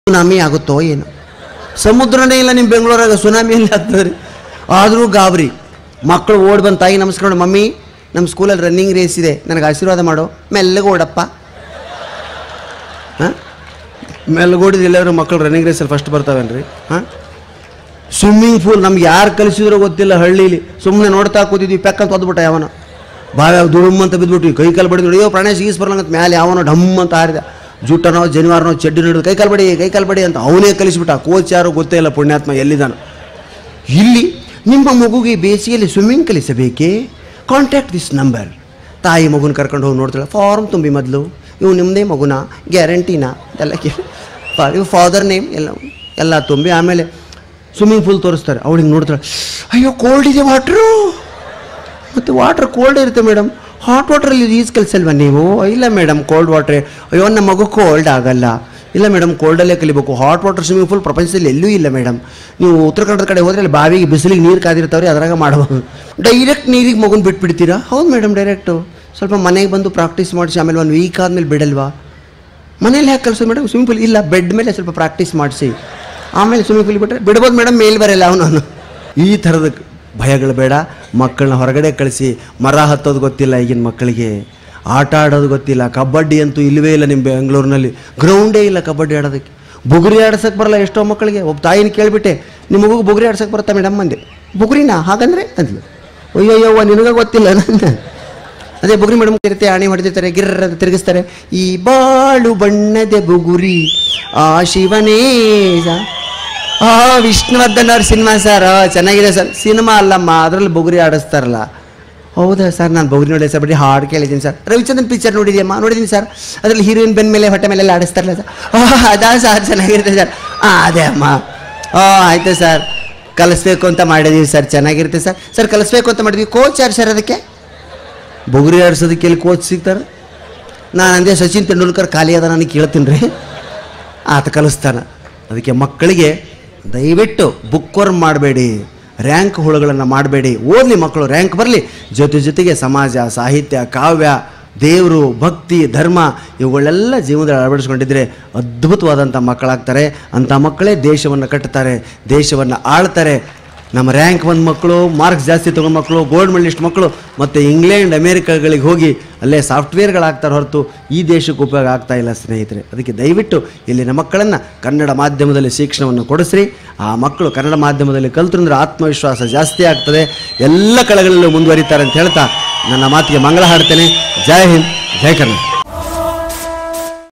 tsunami ಆಗುತ್ತೋ ಏನು ಸಮುದ್ರನೇ ಇಲ್ಲ ನಿಮ್ಮ ಬೆಂಗಳೂರಾಗ ಸುನಾಮಿ ಎಲ್ಲ ಆಗ್ತದೆ ಆದರೂ ಗಾಬರಿ ಮಕ್ಕಳು ಓಡ್ ಬಂದು ತಾಯಿ ನಮಸ್ಕಾರ ಮಾಡಿ, ಮಮ್ಮಿ ನಮ್ಮ ಸ್ಕೂಲಲ್ಲಿ ರನ್ನಿಂಗ್ ರೇಸ್ ಇದೆ ನನಗೆ ಆಶೀರ್ವಾದ ಮಾಡು ಮೆಲ್ಲಗೆ ಓಡಪ್ಪ ಹಾಂ ಮೆಲ್ಲಗೆ ಓಡಿದ್ರೆ ಎಲ್ಲರೂ ಮಕ್ಕಳು ರನ್ನಿಂಗ್ ರೇಸಲ್ಲಿ ಫಸ್ಟ್ ಬರ್ತಾವೇನ್ರಿ ಹಾಂ ಸ್ವಿಮ್ಮಿಂಗ್ ಪೂಲ್ ನಮ್ಗೆ ಯಾರು ಕಲಿಸಿದ್ರೋ ಗೊತ್ತಿಲ್ಲ ಹಳ್ಳೀಲಿ ಸುಮ್ಮನೆ ನೋಡ್ತಾ ಕೂತಿದ್ವಿ ಪೆಕ್ ಅಂತ ಒದ್ಬಿಟ್ಟ ಯಾವನ ಬಾವ್ಯಾವ ದುಡುಮ್ ಅಂತ ಬಿದ್ಬಿಟ್ವಿ ಕೈ ಕಾಲು ಬಡಿದ್ರು ಅಯ್ಯೋ ಪ್ರಾಣೇಶ್ ಈಸ್ ಬರ್ಲಂಗಂತ ಮೇಲೆ ಯಾವನೋ ಡಮ್ ಅಂತ ಹಾರಿದ ಜುಟ್ಟನೋ ಜನಿವಾರನೋ ಚಡ್ಡಿ ಹಿಡಿದು ಕೈ ಕಾಲು ಬಡಿ ಕೈ ಕಾಲು ಬಡಿ ಅಂತ ಅವನೇ ಕಲಿಸ್ಬಿಟ್ಟ ಕೋಚ್ ಯಾರು ಗೊತ್ತೇ ಇಲ್ಲ ಪುಣ್ಯಾತ್ಮ ಎಲ್ಲಿದ್ದಾನ ಇಲ್ಲಿ ನಿಮ್ಮ ಮಗುಗೆ ಬೇಸಿಗೆಯಲ್ಲಿ ಸ್ವಿಮ್ಮಿಂಗ್ ಕಲಿಸಬೇಕೇ ಕಾಂಟ್ಯಾಕ್ಟ್ ದಿಸ್ ನಂಬರ್ ತಾಯಿ ಮಗುನ ಕರ್ಕೊಂಡು ಹೋಗಿ ನೋಡ್ತಾಳೆ ಫಾರ್ಮ್ ತುಂಬಿ ಮೊದಲು ಇವು ನಿಮ್ಮದೇ ಮಗುನ ಗ್ಯಾರಂಟಿನಾ ಎಲ್ಲ ಕೇಳಿ ಇವು ಫಾದರ್ ನೇಮ್ ಎಲ್ಲ ಎಲ್ಲ ತುಂಬಿ ಆಮೇಲೆ ಸ್ವಿಮ್ಮಿಂಗ್ ಪೂಲ್ ತೋರಿಸ್ತಾರೆ ಅವಳಿಗೆ ನೋಡ್ತಾಳೆ ಅಯ್ಯೋ ಕೋಲ್ಡ್ ಇದೆ ವಾಟ್ರು ಮತ್ತು ವಾಟ್ರ್ ಕೋಲ್ಡ್ ಇರುತ್ತೆ ಮೇಡಮ್ ಹಾಟ್ ವಾಟ್ರಲ್ಲಿ ಈಜ್ ಕಲಿಸಲ್ವಾ ನೀವು ಇಲ್ಲ ಮೇಡಮ್ ಕೋಲ್ಡ್ ವಾಟ್ರೆ ಅಯ್ಯೋ ನಮ್ಮ ಮಗು ಕೋಲ್ಡ್ ಆಗಲ್ಲ ಇಲ್ಲ ಮೇಡಮ್ ಕೋಲ್ಡಲ್ಲೇ ಕಲಿಬೇಕು ಹಾಟ್ ವಾಟರ್ ಸ್ವಿಮ್ಮಿಂಗ್ ಪೂಲ್ ಪ್ರಪಂಚದಲ್ಲಿ ಎಲ್ಲೂ ಇಲ್ಲ ಮೇಡಮ್ ನೀವು ಉತ್ತರ ಕನ್ನಡದ ಕಡೆ ಹೋದ್ರೆ ಅಲ್ಲಿ ಬಾವಿಗೆ ಬಿಸಿಲಿಗೆ ನೀರು ಕಾದಿರ್ತಾವ್ರಿ ಅದ್ರಾಗ ಮಾಡಬಹುದು ಡೈರೆಕ್ಟ್ ನೀರಿಗೆ ಮಗುನ ಬಿಟ್ಬಿಡ್ತೀರಾ ಹೌದು ಮೇಡಮ್ ಡೈರೆಕ್ಟು ಸ್ವಲ್ಪ ಮನೆಗೆ ಬಂದು ಪ್ರಾಕ್ಟೀಸ್ ಮಾಡಿಸಿ ಆಮೇಲೆ ಒಂದು ವೀಕ್ ಆದಮೇಲೆ ಬಿಡಲ್ವಾ ಮನೇಲಿ ಯಾಕೆ ಕಲಿಸೋದು ಮೇಡಮ್ ಸ್ವಿಮ್ಮಿಂಗ್ ಪೂಲ್ ಇಲ್ಲ ಬೆಡ್ ಮೇಲೆ ಸ್ವಲ್ಪ ಪ್ರಾಕ್ಟೀಸ್ ಮಾಡಿಸಿ ಆಮೇಲೆ ಸ್ವಿಮ್ಮಿಂಗ್ ಪೂಲ್ ಬಿಟ್ಟರೆ ಬಿಡ್ಬೋದು ಮೇಡಮ್ ಮೇಲೆ ಬರಲ್ಲ ಅವನು ಈ ಥರದ ಭಯಗಳು ಬೇಡ ಮಕ್ಕಳನ್ನ ಹೊರಗಡೆ ಕಳಿಸಿ ಮರ ಹತ್ತೋದು ಗೊತ್ತಿಲ್ಲ ಈಗಿನ ಮಕ್ಕಳಿಗೆ ಆಟ ಆಡೋದು ಗೊತ್ತಿಲ್ಲ ಕಬಡ್ಡಿ ಅಂತೂ ಇಲ್ಲವೇ ಇಲ್ಲ ನಿಮ್ಮ ಬೆಂಗಳೂರಿನಲ್ಲಿ ಗ್ರೌಂಡೇ ಇಲ್ಲ ಕಬಡ್ಡಿ ಆಡೋದಕ್ಕೆ ಬುಗುರಿ ಆಡ್ಸಕ್ಕೆ ಬರಲ್ಲ ಎಷ್ಟೋ ಮಕ್ಕಳಿಗೆ ಒಬ್ಬ ತಾಯಿನ ಕೇಳಿಬಿಟ್ಟೆ ನಿಮ್ಮ ಮಗುಗೆ ಬುಗುರಿ ಆಡ್ಸಕ್ಕೆ ಬರುತ್ತಾ ಮೇಡಮ್ ಅಂದೆ ಬುಗುರಿನಾ ಹಾಗಂದ್ರೆ ಅಂದ್ಲು ಅಯ್ಯೋ ಅಯ್ಯವ್ವ ನಿನಗೆ ಗೊತ್ತಿಲ್ಲ ನನ್ನ ಅದೇ ಬುಗುರಿ ಮೇಡಮ್ ಇರುತ್ತೆ ಆಣೆ ಹೊಡೆದಿರ್ತಾರೆ ಗಿರ್ರ ಅಂತ ತಿರುಗಿಸ್ತಾರೆ ಈ ಬಾಳು ಬಣ್ಣದ ಬುಗುರಿ ಆ ಶಿವನೇ ಸ- ಆ ವಿಷ್ಣುವರ್ಧನ್ ಅವ್ರ ಸಿನಿಮಾ ಸರ್ ಆ, ಚೆನ್ನಾಗಿದೆ ಸರ್ ಸಿನಿಮಾ ಅಲ್ಲಮ್ಮ ಅದರಲ್ಲಿ ಬುಗುರಿ ಆಡಿಸ್ತಾರಲ್ಲ ಹೌದಾ ಸರ್ ನಾನು ಬುಗುರಿ ನೋಡಿ ಸರ್ ಬರೀ ಹಾಡು ಕೇಳಿದ್ದೀನಿ ಸರ್ ರವಿಚಂದ್ರನ್ ಪಿಕ್ಚರ್ ನೋಡಿದ್ಯಮ್ಮ ನೋಡಿದ್ದೀನಿ ಸರ್ ಅದರಲ್ಲಿ ಹೀರೋಯಿನ್ ಬೆನ್ ಮೇಲೆ ಹೊಟ್ಟೆ ಮೇಲೆಲ್ಲ ಆಡಿಸ್ತಾರಲ್ಲ ಸರ್ ಓಹ್ ಅದಾ ಸರ್ ಚೆನ್ನಾಗಿರುತ್ತೆ ಸರ್ ಹಾಂ ಅದೇ ಅಮ್ಮ ಓ ಆಯಿತು ಸರ್ ಕಲಿಸ್ಬೇಕು ಅಂತ ಮಾಡಿದೀವಿ ಸರ್ ಚೆನ್ನಾಗಿರುತ್ತೆ ಸರ್ ಸರ್ ಕಲಿಸ್ಬೇಕು ಅಂತ ಮಾಡಿದ್ವಿ ಕೋಚ್ ಯಾರು ಸರ್ ಅದಕ್ಕೆ ಬುಗುರಿ ಆಡ್ಸೋದಕ್ಕೆ ಎಲ್ಲಿ ಕೋಚ್ ಸಿಗ್ತಾರೆ ನಾನು ಅಂದೆ ಸಚಿನ್ ತೆಂಡೂಲ್ಕರ್ ಖಾಲಿ ಅದ ನನಗೆ ಕೇಳ್ತೀನಿ ರೀ ಆತ ಕಲಿಸ್ತಾನೆ ಅದಕ್ಕೆ ಮಕ್ಕಳಿಗೆ ದಯವಿಟ್ಟು ಬುಕ್ ವರ್ಮ್ ಮಾಡಬೇಡಿ ರ್ಯಾಂಕ್ ಹುಳುಗಳನ್ನು ಮಾಡಬೇಡಿ ಓದಲಿ ಮಕ್ಕಳು ರ್ಯಾಂಕ್ ಬರಲಿ ಜೊತೆ ಜೊತೆಗೆ ಸಮಾಜ ಸಾಹಿತ್ಯ ಕಾವ್ಯ ದೇವರು ಭಕ್ತಿ ಧರ್ಮ ಇವುಗಳೆಲ್ಲ ಜೀವನದಲ್ಲಿ ಅಳವಡಿಸ್ಕೊಂಡಿದ್ರೆ ಅದ್ಭುತವಾದಂಥ ಮಕ್ಕಳಾಗ್ತಾರೆ ಅಂಥ ಮಕ್ಕಳೇ ದೇಶವನ್ನು ಕಟ್ಟುತ್ತಾರೆ ದೇಶವನ್ನು ಆಳ್ತಾರೆ ನಮ್ಮ ರ್ಯಾಂಕ್ ಒಂದು ಮಕ್ಕಳು ಮಾರ್ಕ್ಸ್ ಜಾಸ್ತಿ ತಗೊಂಡ ಮಕ್ಕಳು ಗೋಲ್ಡ್ ಮೆಡಲಿಸ್ಟ್ ಮಕ್ಕಳು ಮತ್ತು ಇಂಗ್ಲೆಂಡ್ ಅಮೇರಿಕಾಗಳಿಗೆ ಹೋಗಿ ಅಲ್ಲೇ ಸಾಫ್ಟ್ವೇರ್ಗಳಾಗ್ತಾರೆ ಹೊರತು ಈ ದೇಶಕ್ಕೆ ಉಪಯೋಗ ಆಗ್ತಾ ಇಲ್ಲ ಸ್ನೇಹಿತರೆ ಅದಕ್ಕೆ ದಯವಿಟ್ಟು ಇಲ್ಲಿನ ಮಕ್ಕಳನ್ನು ಕನ್ನಡ ಮಾಧ್ಯಮದಲ್ಲಿ ಶಿಕ್ಷಣವನ್ನು ಕೊಡಿಸ್ರಿ ಆ ಮಕ್ಕಳು ಕನ್ನಡ ಮಾಧ್ಯಮದಲ್ಲಿ ಕಲ್ತ್ರು ಅಂದ್ರೆ ಆತ್ಮವಿಶ್ವಾಸ ಜಾಸ್ತಿ ಆಗ್ತದೆ ಎಲ್ಲ ಕಳೆಗಳಲ್ಲೂ ಮುಂದುವರಿತಾರೆ ಅಂತ ಹೇಳ್ತಾ ನನ್ನ ಮಾತಿಗೆ ಮಂಗಳ ಹಾಡ್ತೇನೆ ಜೈ ಹಿಂದ್ ಜೈ ಕರ್ನಾಟಕ